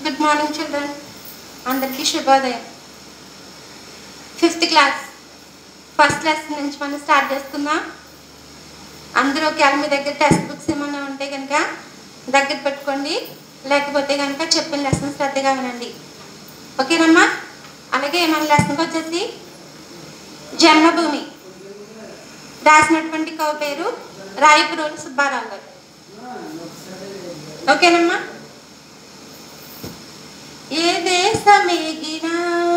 Good morning children అందరికీ శుభోదయం fifth class first lesson నుంచి మనం స్టార్ట్ చేసుకుందాం అందరూ ఒకవేళ మీ దగ్గర టెక్స్ట్ బుక్స్ ఏమైనా ఉంటే కనుక దగ్గర పెట్టుకోండి లేకపోతే కనుక చెప్పిన లెసన్ శ్రద్ధగా వినండి ఓకేనమ్మా అలాగే మన లెసన్కి వచ్చేసి జన్మభూమి రాసినటువంటి కవి పేరు రాయపురోలు సుబ్బారావు గారు ఓకేనమ్మా ఏ దేశమేగినా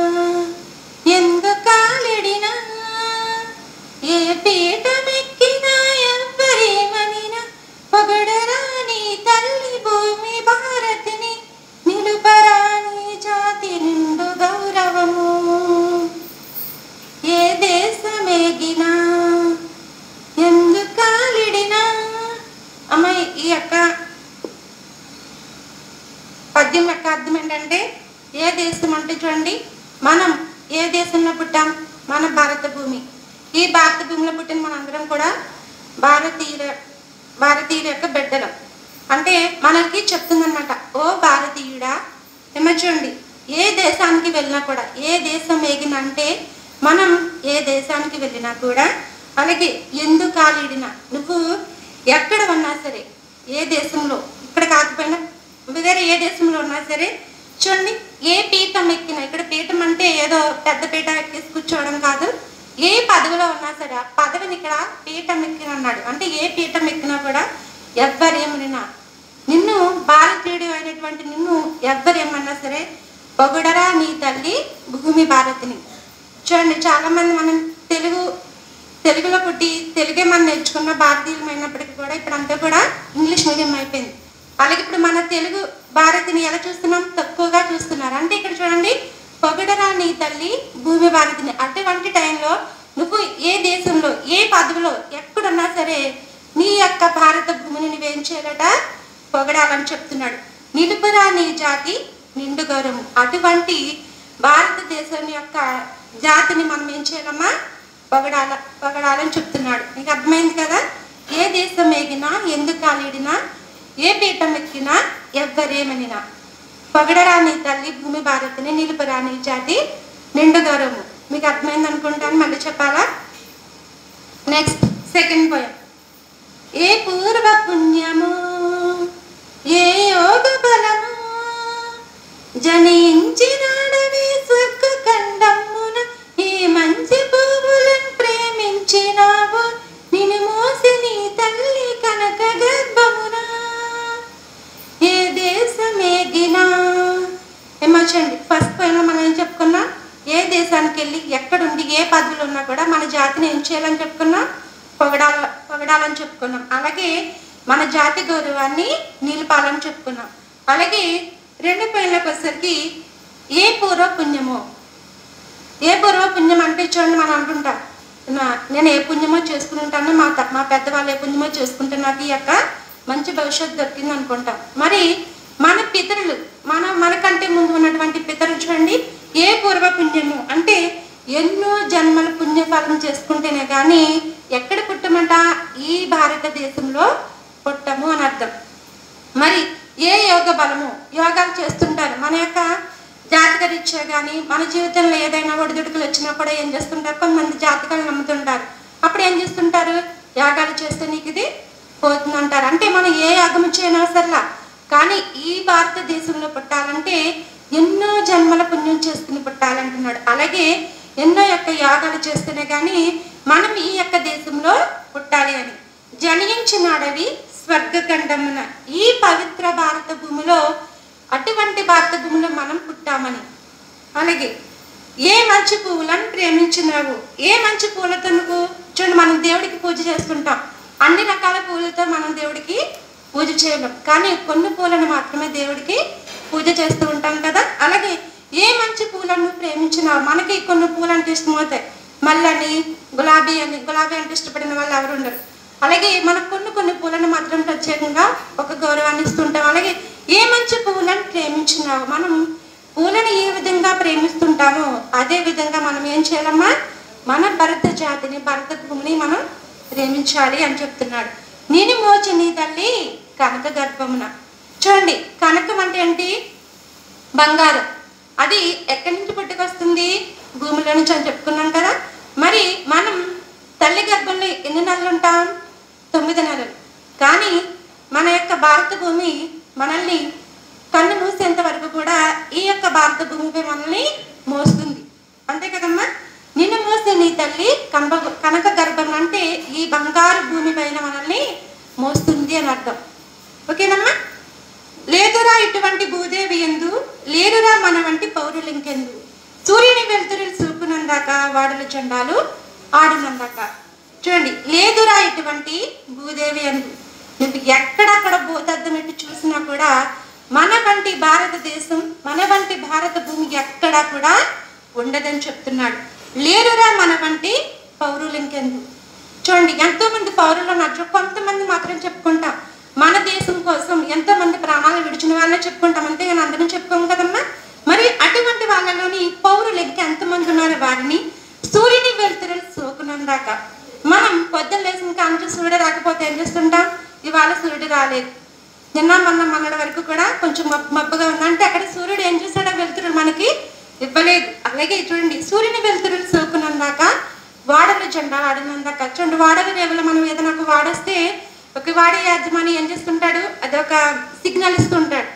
ఎందుకాలిడినా ఏ పీఠమెక్కినా ఎవ్వరేమనినా పొగడరాని తల్లి భూమి భారతిని నిలుపరాని జాతి నిండు గౌరవము ఏ దేశమేగినా ఎందుకాలిడినా అమ్మాయి ఈ యొక్క పద్యం యొక్క అర్థం ఏంటంటే ఏ దేశం అంటే చూడండి మనం ఏ దేశంలో పుట్టాం మన భారత భూమి ఈ భారత భూమిలో పుట్టిన మనందరం కూడా భారతీయుల భారతీయుల యొక్క బిడ్డలం అంటే మనకి చెప్తుందన్నమాట ఓ భారతీయుడా ఏమో చూడండి ఏ దేశానికి వెళ్ళినా కూడా ఏ దేశం ఏగినంటే మనం ఏ దేశానికి వెళ్ళినా కూడా అలాగే ఎందుకు కాలిడినా నువ్వు ఎక్కడ ఉన్నా సరే ఏ దేశంలో ఇక్కడ కాకపోయినా వేరే ఏ దేశంలో ఉన్నా సరే చూడండి ఏ పీఠం ఎక్కినా ఇక్కడ పీఠం అంటే ఏదో పెద్ద పీఠ ఎక్కేసి కూర్చోవడం కాదు ఏ పదవిలో ఉన్నా సరే ఆ పదవిని ఇక్కడ పీఠం ఎక్కిన అన్నాడు అంటే ఏ పీఠం ఎక్కినా కూడా ఎవ్వరేమనినా నిన్ను భారతీయుడు అయినటువంటి నిన్ను ఎవ్వరేమన్నా సరే పొగడరా నీ తల్లి భూమి భారతిని చూడండి చాలా మంది మనం తెలుగు తెలుగులో పుట్టి తెలుగే మనం నేర్చుకున్న భారతీయులమైనప్పటికీ కూడా ఇప్పుడు అంతా కూడా ఇంగ్లీష్ మీడియం అయిపోయింది అలాగే ఇప్పుడు మన తెలుగు భారతిని ఎలా చూస్తున్నాం తక్కువగా చూస్తున్నారు అంటే ఇక్కడ చూడండి పొగడరా నీ తల్లి భూమి భారతిని అటువంటి టైంలో నువ్వు ఏ దేశంలో ఏ పదవిలో ఎక్కడున్నా సరే నీ యొక్క భారత భూమిని నువ్వేం చేయాలట పొగడాలని చెప్తున్నాడు నిలుపురా నీ జాతి నిండు గౌరవం అటువంటి భారతదేశం యొక్క జాతిని మనం ఏం చేయాలమ్మా పొగడాల పొగడాలని చెప్తున్నాడు నీకు అర్థమైంది కదా ఏ దేశం ఎగినా ఎందుకు కాలిడినా ఏ పీఠం ఎక్కినా ఎవ్వరేమనినా పొగడరాని తల్లి భూమి భారతిని నిలుపరాని జాతి నిండు గౌరవము మీకు అర్థమైంది అనుకుంటాను మళ్ళీ చెప్పాలా నెక్స్ట్ సెకండ్ పోయం ఏ పూర్వ పుణ్యము ఏ యోగ బలము జనించినాడవి స్వర్గ ఖండమున ఈ మంచి పువ్వులను ప్రేమించినావు నిన్ను మోసి నీ తల్లి కనక గర్భమున ఏ దేశమేగినా ఏమొచ్చండి ఫస్ట్ పోయిన మనం ఏం చెప్పుకున్నా ఏ దేశానికి వెళ్ళి ఎక్కడుండి ఏ పదవులు ఉన్నా కూడా మన జాతిని ఏం చేయాలని చెప్పుకున్నాం పొగడాల పొగడాలని చెప్పుకున్నాం అలాగే మన జాతి గౌరవాన్ని నిలపాలని చెప్పుకున్నాం అలాగే రెండు పైనలకు వచ్చేసరికి ఏ పూర్వ పుణ్యమో ఏ పూర్వ పుణ్యం అంటే చూడండి మనం అనుకుంటాం నా- నేను ఏ పుణ్యమో చేసుకుని ఉంటానో మా త- మా పెద్దవాళ్ళు ఏ పుణ్యమో చేసుకుంటే నాకు ఈ యొక్క మంచి భవిష్యత్తు దొరికింది అనుకుంటాం మరి మన పితరులు మన మనకంటే ముందు ఉన్నటువంటి పితరులు చూడండి ఏ పూర్వ పుణ్యము అంటే ఎన్నో జన్మల పుణ్యఫలం చేసుకుంటేనే కానీ ఎక్కడ పుట్టమంట ఈ భారతదేశంలో పుట్టము అని అర్థం మరి ఏ యోగ బలము యోగాలు చేస్తుంటారు మన యొక్క జాతక రీత్యా కానీ మన జీవితంలో ఏదైనా ఒడిదుడుకులు వచ్చినా కూడా ఏం చేస్తుంటారు కొంతమంది జాతకాలు నమ్ముతుంటారు అప్పుడు ఏం చేస్తుంటారు యాగాలు చేస్తే నీకు ఇది పోతుంది అంటారు అంటే మనం ఏ యాగము చేయనవసరంలా కానీ ఈ భారతదేశంలో పుట్టాలంటే ఎన్నో జన్మల పుణ్యం చేసుకుని పుట్టాలంటున్నాడు అలాగే ఎన్నో యొక్క యాగాలు చేస్తేనే కానీ మనం ఈ యొక్క దేశంలో పుట్టాలి అని జనించినాడవి స్వర్గఖండమున ఈ పవిత్ర భారత భూమిలో అటువంటి భారత భూమిలో మనం పుట్టామని అలాగే ఏ మంచి పువ్వులను ప్రేమించినావు ఏ మంచి పూలతో నువ్వు చూడండి మనం దేవుడికి పూజ చేసుకుంటాం అన్ని రకాల పూలతో మనం దేవుడికి పూజ చేయలేం కానీ కొన్ని పూలను మాత్రమే దేవుడికి పూజ చేస్తూ ఉంటాం కదా అలాగే ఏ మంచి పూలను ప్రేమించినావు మనకి కొన్ని పూలు అంటే ఇష్టమవుతాయి మల్లని గులాబీ అని గులాబీ అంటే ఇష్టపడిన వాళ్ళు ఎవరు ఉండరు అలాగే మనకు కొన్ని కొన్ని పూలను మాత్రం ప్రత్యేకంగా ఒక గౌరవాన్ని ఇస్తుంటాం అలాగే ఏ మంచి పువ్వులను ప్రేమించినావు మనం పూలను ఏ విధంగా ప్రేమిస్తుంటామో అదే విధంగా మనం ఏం చేయాలమ్మా మన భరత జాతిని భరత భూమిని మనం ప్రేమించాలి అని చెప్తున్నాడు నేను మోచి నీ తల్లి కనక గర్భమున చూడండి కనకం అంటే ఏంటి బంగారం అది ఎక్కడి నుంచి పుట్టుకొస్తుంది భూమిలో నుంచి అని చెప్పుకున్నాం కదా మరి మనం తల్లి గర్భంలో ఎన్ని నెలలు ఉంటాం తొమ్మిది నెలలు కానీ మన యొక్క భారత భూమి మనల్ని కన్ను మూసేంత వరకు కూడా ఈ యొక్క భారత భూమిపై మనల్ని మోస్తుంది అంతే కదమ్మా నిన్ను మోసే నీ తల్లి కనక కనక గర్భం అంటే ఈ బంగారు భూమి పైన మనల్ని మోస్తుంది అని అర్థం ఓకేనమ్మా లేదురా ఇటువంటి భూదేవి ఎందు లేరురా మన వంటి పౌరులు ఇంకెందు సూర్యుని వెలుతురులు చూపునందాక వాడల చండాలు ఆడునందాక చూడండి లేదురా ఇటువంటి భూదేవి ఎందు నువ్వు ఎక్కడక్కడ భూతద్దం ఎట్టి చూసినా కూడా మన వంటి భారతదేశం మన వంటి భారత భూమి ఎక్కడా కూడా ఉండదని చెప్తున్నాడు లేరురా మన వంటి పౌరులు ఇంకెందు చూడండి ఎంతో మంది పౌరులు ఉన్నారు కొంతమంది మాత్రం చెప్పుకుంటాం మన దేశం కోసం ఎంతో మంది ప్రాణాలు విడిచిన వాళ్ళనే చెప్పుకుంటాం అంతేగాని అందరం చెప్పుకోము కదమ్మా మరి అటువంటి వాళ్ళలోని పౌరులు ఇంకా ఎంతమంది ఉన్నారు వారిని సూర్యుని వెళ్తురు సోకునందాక మనం పొద్దున్న లేచిన కాంచి సూర్యుడు రాకపోతే ఏం చేస్తుంటాం ఇవాళ సూర్యుడు రాలేదు నిన్న మొన్న మొన్నటి వరకు కూడా కొంచెం మబ్బు మబ్బుగా ఉందంటే అక్కడ సూర్యుడు ఏం చేశాడో వెళ్తురు మనకి ఇవ్వలేదు అలాగే చూడండి సూర్యుని వెళ్తురు సోకునందాక వాడలు జెండా ఆడినందాక చూడండి వాడల రేవులో మనం ఏదైనా ఒక వాడొస్తే ఒక వాడే యజమాని ఏం చేస్తుంటాడు అదొక సిగ్నల్ ఇస్తుంటాడు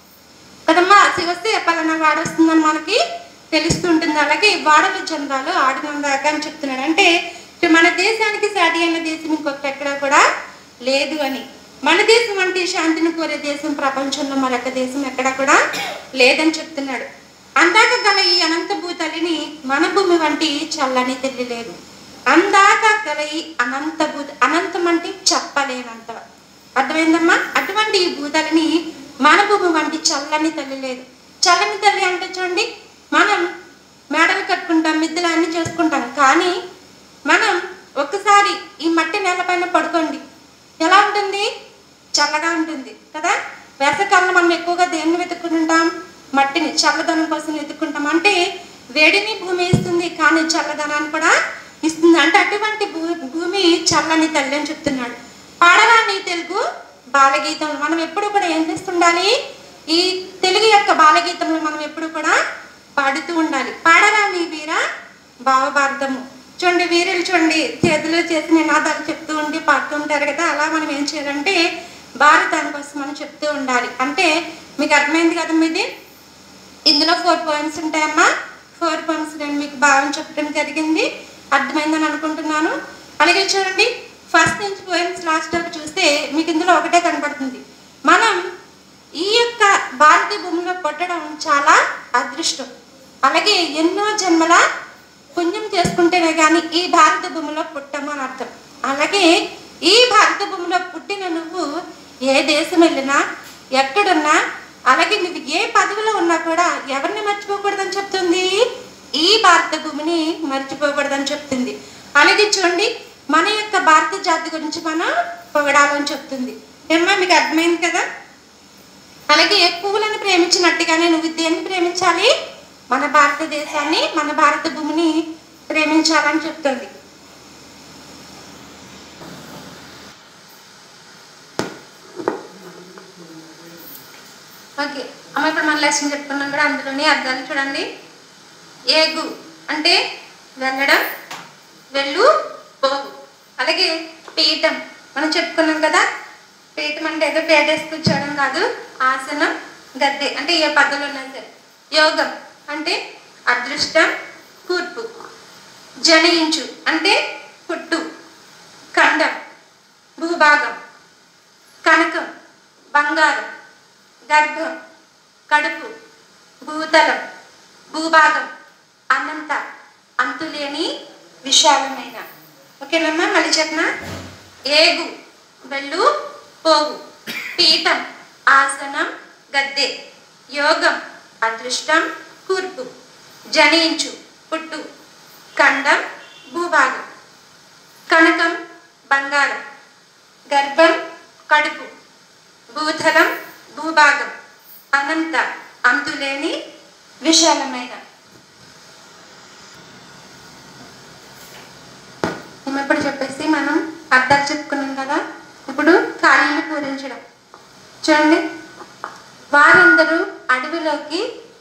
కదమ్మా అది వస్తే పలానా వాడొస్తుందని మనకి తెలుస్తుంటుంది అలాగే వాడల జెండాలు ఆడినందాక అని చెప్తున్నాడు అంటే ఇటు మన దేశానికి సాటి అయిన దేశం ఇంకొకటి ఎక్కడ కూడా లేదు అని మన దేశం అంటే శాంతిని కోరే దేశం ప్రపంచంలో మరొక దేశం ఎక్కడ కూడా లేదని చెప్తున్నాడు అందాక గల ఈ అనంత భూతలిని మన భూమి వంటి చల్లని తెల్లి లేదు అందాక గల ఈ అనంత భూత అనంతం అంటే చెప్పలేనంత అర్థమైందమ్మా అటువంటి ఈ భూతలిని మన భూమి వంటి చల్లని తల్లి లేదు చల్లని తల్లి అంటే చూడండి మనం మేడలు కట్టుకుంటాం మిద్దెలు అన్ని చేసుకుంటాం కానీ మనం ఒక్కసారి ఈ మట్టి నేలపైన పడుకోండి ఎలా ఉంటుంది చల్లగా ఉంటుంది కదా వేసవికాలంలో మనం ఎక్కువగా దేన్ని వెతుక్కుంటాం మట్టిని చల్లదనం కోసం వెతుక్కుంటాం అంటే వేడిని భూమి ఇస్తుంది కానీ చల్లదనాన్ని కూడా ఇస్తుంది అంటే అటువంటి భూ భూమి చల్లని తల్లి అని చెప్తున్నాడు పాడరాని తెలుగు బాలగీతం మనం ఎప్పుడు కూడా ఏం చేస్తుండాలి ఈ తెలుగు యొక్క బాలగీతంలో మనం ఎప్పుడు కూడా పాడుతూ ఉండాలి పాడరాని వీర భావభారతము చూడండి వీరులు చూడండి చేతులు చేసి నినాదాలు చెప్తూ ఉండి పాడుతూ ఉంటారు కదా అలా మనం ఏం చేయాలంటే భారతాన్ని కోసం మనం చెప్తూ ఉండాలి అంటే మీకు అర్థమైంది కదా మీది ఇందులో ఫోర్ పాయింట్స్ ఉంటాయమ్మా ఫోర్ పాయింట్స్ నేను మీకు భావం చెప్పడం జరిగింది అర్థమైందని అనుకుంటున్నాను అలాగే చూడండి ఫస్ట్ నుంచి పోయిమ్స్ లాస్ట్ వరకు చూస్తే మీకు ఇందులో ఒకటే కనపడుతుంది మనం ఈ యొక్క భారతీయ భూమిలో పుట్టడం చాలా అదృష్టం అలాగే ఎన్నో జన్మల పుణ్యం చేసుకుంటేనే కానీ ఈ భారత భూమిలో పుట్టము అని అర్థం అలాగే ఈ భారత భూమిలో పుట్టిన నువ్వు ఏ దేశం వెళ్ళినా ఎక్కడున్నా అలాగే నువ్వు ఏ పదవిలో ఉన్నా కూడా ఎవరిని మర్చిపోకూడదని చెప్తుంది ఈ భారత భూమిని మర్చిపోకూడదని చెప్తుంది అలాగే చూడండి మన యొక్క భారత జాతి గురించి మనం పొగడాలని చెప్తుంది ఏమ్మా మీకు అర్థమైంది కదా అలాగే పువ్వులను ప్రేమించినట్టుగానే నువ్వు దేన్ని ప్రేమించాలి మన భారతదేశాన్ని మన భారత భూమిని ప్రేమించాలని చెప్తుంది ఓకే అమ్మ ఇప్పుడు మన లెసన్ చెప్పుకున్నాం కూడా అందులోనే అర్థాలు చూడండి ఏగు అంటే వెళ్ళడం వెళ్ళు పోగు అలాగే పీఠం మనం చెప్పుకున్నాం కదా పీఠం అంటే ఏదో పేటేసి కూర్చోవడం కాదు ఆసనం గద్దె అంటే ఏ పద్ధతులు ఉన్నా సరే యోగం అంటే అదృష్టం కూర్పు జనించు అంటే పుట్టు ఖండం భూభాగం కనకం బంగారం గర్భం కడుపు భూతలం భూభాగం అనంత అంతులేని విశాలమైన ఓకేనమ్మా మళ్ళీ చెప్పనా ఏగు వెళ్ళు పోగు పీఠం ఆసనం గద్దె యోగం అదృష్టం కూర్పు జనించు పుట్టు ఖండం భూభాగం కనకం బంగారం గర్భం కడుపు భూతలం భూభాగం అనంత అంతులేని విశాలమైన మేము ఇప్పుడు చెప్పేసి మనం అర్థాలు చెప్పుకున్నాం కదా ఇప్పుడు ఖాళీలు పూరించడం చూడండి వారందరూ అడవిలోకి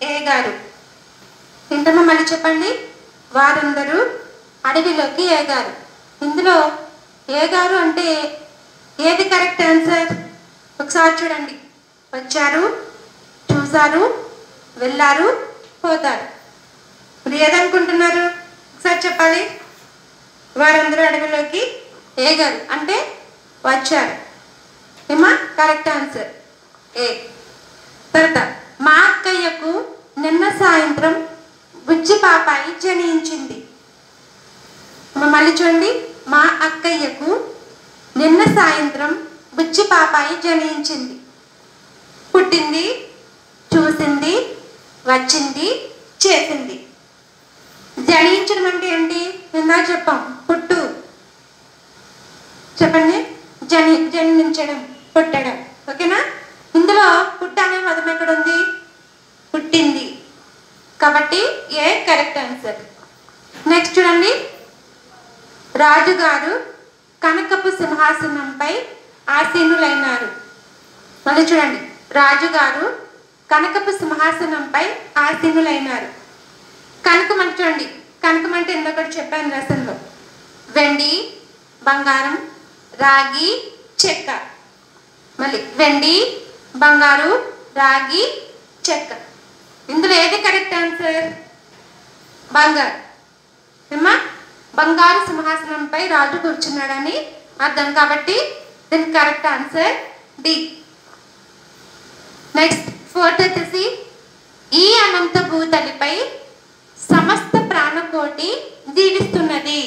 ఏగారు ఏంటమ్మా మళ్ళీ చెప్పండి వారందరూ అడవిలోకి ఏగారు ఇందులో ఏగారు అంటే ఏది కరెక్ట్ ఆన్సర్ ఒకసారి చూడండి వచ్చారు చూశారు వెళ్ళారు పోతారు ఇప్పుడు ఏదనుకుంటున్నారు ఒకసారి చెప్పాలి వారందరూ అడవిలోకి ఏగారు అంటే వచ్చారు ఏమా కరెక్ట్ ఆన్సర్ ఏ తర్వాత మా అక్కయ్యకు నిన్న సాయంత్రం బుజ్జి పాపాయి జనించింది అమ్మ, మళ్ళీ చూడండి మా అక్కయ్యకు నిన్న సాయంత్రం బుజ్జి పాపాయి జనించింది పుట్టింది చూసింది వచ్చింది చేసింది జనించడం అంటే ఏంటి ఇందా చెప్పాం పుట్టు చెప్పండి జని జన్మించడం పుట్టడం ఓకేనా ఇందులో పుట్ట అనే పదం ఎక్కడ ఉంది పుట్టింది కాబట్టి ఏ కరెక్ట్ ఆన్సర్ నెక్స్ట్ చూడండి రాజుగారు కనకపు సింహాసనంపై ఆసీనులైనారు మళ్ళీ చూడండి రాజుగారు కనకపు సింహాసనంపై ఆసీనులైనారు కనకం అంటే చూడండి కనకం అంటే ఇంకొకటి చెప్పాను రసంలో వెండి బంగారం రాగి చెక్క మళ్ళీ వెండి బంగారు రాగి చెక్క ఇందులో ఏది కరెక్ట్ ఆన్సర్ బంగారు ఏమ్మా బంగారు సింహాసనంపై రాజు కూర్చున్నాడని అర్థం కాబట్టి దీనికి correct answer D next fourth వచ్చేసి ఈ అనంత భూతలిపై సమస్త ప్రాణకోటి జీవిస్తున్నది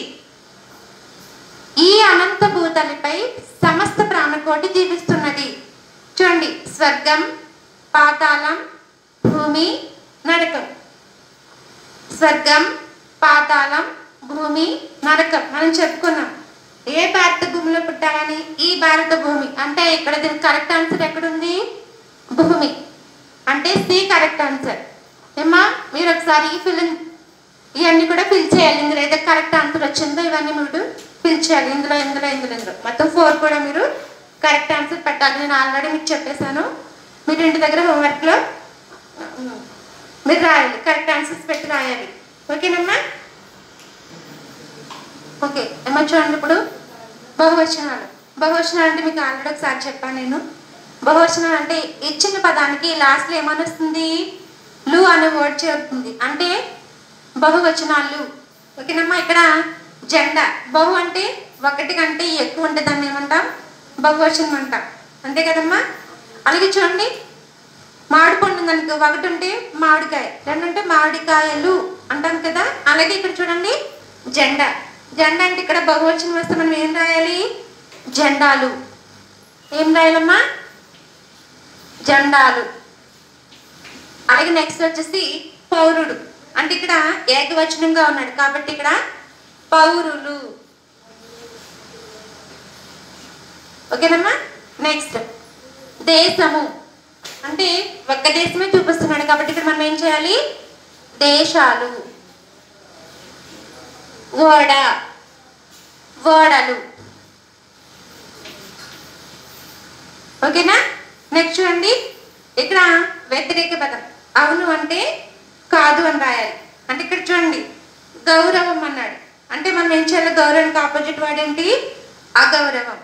ఈ అనంత భూతలిపై సమస్త ప్రాణకోటి జీవిస్తున్నది చూడండి స్వర్గం పాతాళం భూమి నరకం స్వర్గం పాతాళం భూమి నరకం మనం చెప్పుకున్నాం ఏ భారత భూమిలో పుట్టాలని ఈ భారత భూమి అంటే ఇక్కడ దీనికి కరెక్ట్ ఆన్సర్ ఎక్కడుంది భూమి అంటే సి కరెక్ట్ ఆన్సర్ ఏమ్మా మీరు ఒకసారి ఈ ఫిల్ ఇవన్నీ కూడా ఫిల్ చేయాలి ఇందులో ఏదో కరెక్ట్ ఆన్సర్ వచ్చిందో ఇవన్నీ మీరు ఫిల్ చేయాలి ఇందులో ఇందులో ఇందులో ఇందులో మొత్తం ఫోర్ కూడా మీరు కరెక్ట్ ఆన్సర్ పెట్టాలి నేను ఆల్రెడీ మీకు చెప్పేశాను మీరు ఇంటి దగ్గర హోంవర్క్లో మీరు రాయాలి కరెక్ట్ ఆన్సర్స్ పెట్టి రాయాలి ఓకేనమ్మా ఓకే ఏమో చూడండి ఇప్పుడు బహువచనాలు బహువచనాలు అంటే మీకు ఆల్రెడీ ఒకసారి చెప్పాను నేను బహువచనాలు అంటే ఇచ్చిన పదానికి లాస్ట్లో ఏమని వస్తుంది లు అనే వర్డ్ చేరుతుంది అంటే బహువచనాలు ఓకేనమ్మా ఇక్కడ జెండా బహు అంటే ఒకటి కంటే ఎక్కువ ఉంటే దాన్ని ఏమంటాం బహువచనం అంటాం అంతే కదమ్మా అలాగే చూడండి మామిడి పండు ఉందనుకో ఒకటి ఉంటే మామిడికాయ రెండు ఉంటే మామిడికాయలు అంటాం కదా అలాగే ఇక్కడ చూడండి జెండా జెండా అంటే ఇక్కడ బహువచనం వస్తే మనం ఏం రాయాలి జెండాలు ఏం రాయాలమ్మా జెండాలు అలాగే నెక్స్ట్ వచ్చేసి పౌరుడు అంటే ఇక్కడ ఏకవచనంగా ఉన్నాడు కాబట్టి ఇక్కడ పౌరులు ఓకేనమ్మా నెక్స్ట్ దేశము అంటే ఒక్క దేశమే చూపిస్తున్నాడు కాబట్టి ఇక్కడ మనం ఏం చేయాలి దేశాలు ఓడ ఓడలు ఓకేనా నెక్స్ట్ చూడండి ఇక్కడ వ్యతిరేక పదం అవును అంటే కాదు అని రాయాలి అంటే ఇక్కడ చూడండి గౌరవం అన్నాడు అంటే మనం ఏం చేయాలి గౌరవానికి ఆపోజిట్ వర్డ్ ఏంటి అగౌరవం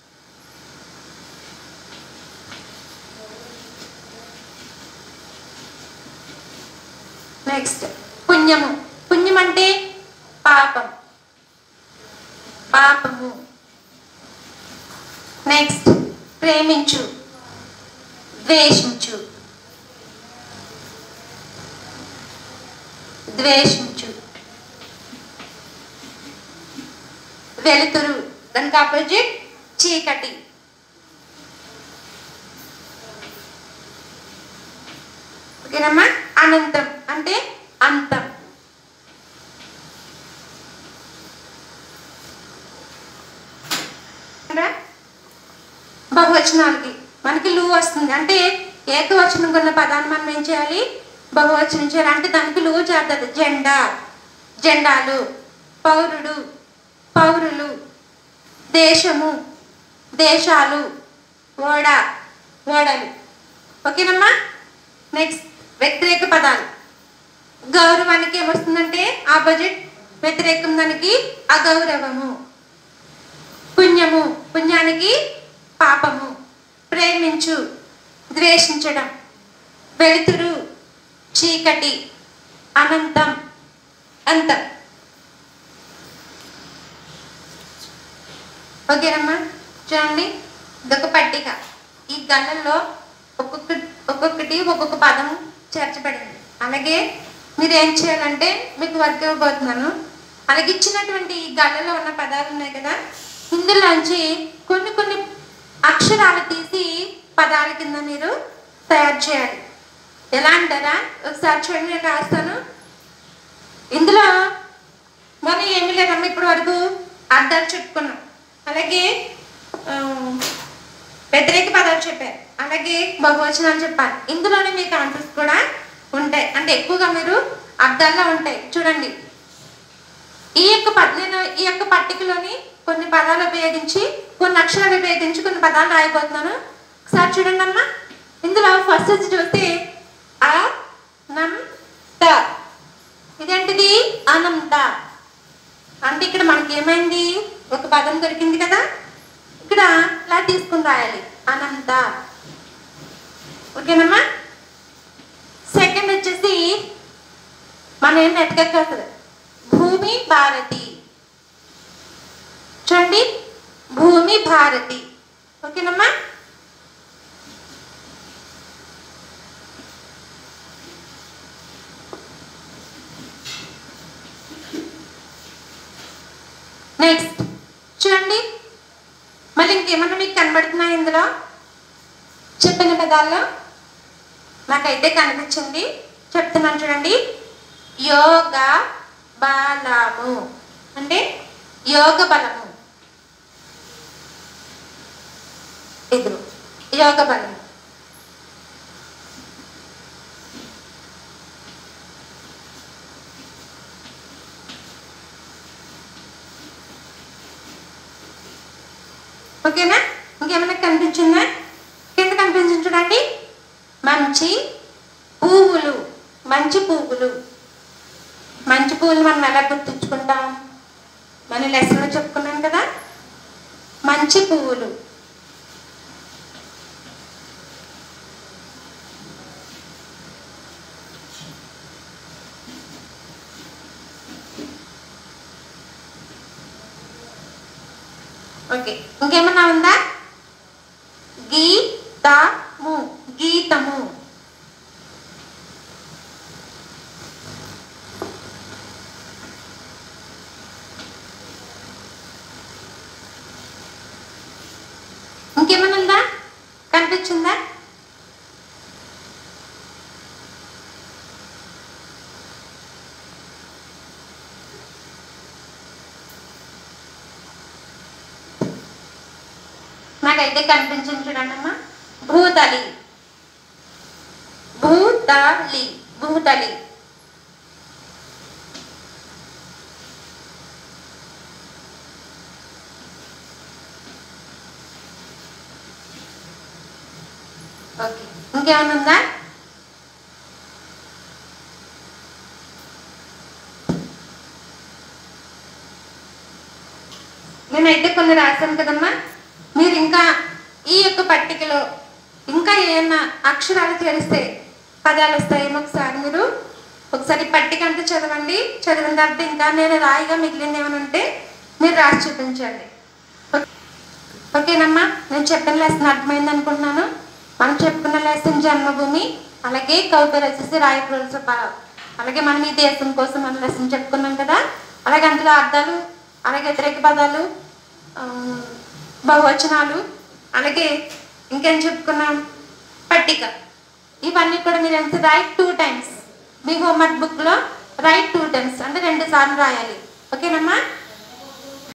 నెక్స్ట్ పుణ్యము పుణ్యం అంటే పాపం పాపము నెక్స్ట్ ప్రేమించు ద్వేషించు ద్వేషించు వెలుతురు దానికి ఆపోజిట్ చీకటి ఓకేనమ్మా అనంతం అంటే అంతం కదా? బహువచనాలకి మనకి లు వస్తుంది అంటే ఏకవచనం ఉన్న పదాన్ని మనం ఏం చేయాలి బహువచనం చేయాలి అంటే దానికి లు చేస్తుంది జెండా జెండాలు పౌరుడు పౌరులు దేశము దేశాలు ఓడ ఓడలు ఓకేనమ్మా నెక్స్ట్ వ్యతిరేక పదాలు గౌరవానికి ఏమొస్తుందంటే ఆపోజిట్ వ్యతిరేకం దానికి అగౌరవము పుణ్యము పుణ్యానికి పాపము ప్రేమించు ద్వేషించడం వెలుతురు చీకటి అనంతం అంతం ఓకేనమ్మా చూడండి ఇదొక పట్టిక ఈ గళ్ళల్లో ఒక్కొక్క ఒక్కొక్కటి ఒక్కొక్క పదం చేర్చబడింది అలాగే మీరు ఏం చేయాలంటే మీకు వర్క్ ఇవ్వబోతున్నాను అలాగే ఇచ్చినటువంటి ఈ గళ్ళలో ఉన్న పదాలు ఉన్నాయి కదా ఇందులోంచి కొన్ని కొన్ని అక్షరాలు తీసి పదాల కింద మీరు తయారు చేయాలి ఎలా అంటారా ఒకసారి చూడండి నేను రాస్తాను ఇందులో మనం ఏమీ లేదమ్మా ఇప్పటి వరకు అర్థాలు చెప్పుకున్నాం అలాగే ఆ, వ్యతిరేక పదాలు చెప్పారు అలాగే బహువచనాలు చెప్పాలి ఇందులోనే మీకు ఆన్సర్స్ కూడా ఉంటాయి అంటే ఎక్కువగా మీరు అర్థాల్లో ఉంటాయి చూడండి ఈ యొక్క పద్ నేను ఈ యొక్క పట్టికలోని కొన్ని పదాలు ఉపయోగించి కొన్ని అక్షరాలు ఉపయోగించి కొన్ని పదాలు రాయబోతున్నాను ఒకసారి చూడండి అమ్మా ఇందులో ఫస్ట్ వచ్చి చూస్తే అ నం త ఇదేంటిది అనంత అంటే ఇక్కడ మనకి ఏమైంది ఒక పదం దొరికింది కదా ఇక్కడ ఇలా తీసుకుని రాయాలి అనంత ఓకేనమ్మా సెకండ్ వచ్చేసి మన ఏం నెట్కెక్కదు భూమి భారతి చూడండి భూమి భారతి ఓకేనమ్మా నెక్స్ట్ చూడండి మళ్ళీ ఇంకేమన్నా మీకు కనబడుతున్నాయి ఇందులో చెప్పిన పదాల్లో నాకైతే కనిపించింది చెప్తున్నాను చూడండి యోగ బలము అంటే యోగ బలము ఎదురు యోగ బలము ఓకేనా ఇంకేమైనా కనిపించిందా కింద కనిపించింది చూడండి మంచి పువ్వులు మంచి పువ్వులు మంచి పువ్వులు మనం ఎలా గుర్తుంచుకుంటాం మన లెసన్లో చెప్పుకున్నాం కదా మంచి పువ్వులు ఓకే ఇంకేమన్నా ఉందా గీతము గీతము ఇంకేమన్నా ఉందా కనిపించిందా నాకైతే కనిపించింది చూడండి అమ్మా భూతలి భూతలి భూతలి ఓకే ఇంకేమైనా ఉందా నేనైతే కొన్ని రాశాను కదమ్మా మీరు ఇంకా ఈ యొక్క పట్టికలో ఇంకా ఏమన్నా అక్షరాలు తెలిస్తే పదాలు వస్తాయేమో ఒకసారి మీరు ఒకసారి పట్టిక అంతా చదవండి చదివిన తర్వాత ఇంకా నేను రాయిగా మిగిలింది ఏమైనా ఉంటే మీరు రాసి చూపించండి ఓకే- ఓకేనమ్మా నేను చెప్పిన లెసన్ అర్థమైంది అనుకుంటున్నాను మనం చెప్పుకున్న లెసన్ జన్మభూమి అలాగే కవిత వచ్చేసి రాయపురుల పదాలు అలాగే మనం ఈ దేశం కోసం మనం లెసన్ చెప్పుకున్నాం కదా అలాగే అందులో అర్థాలు అలాగే వ్యతిరేక పదాలు ఆ, బహువచనాలు అలాగే ఇంకేం చెప్పుకున్నాం పట్టిక ఇవన్నీ కూడా మీరు ఎంత రైట్ టూ టైమ్స్ మీ హోంవర్క్ బుక్లో రైట్ టూ టైమ్స్ అంటే రెండు సార్లు రాయాలి ఓకేనమ్మా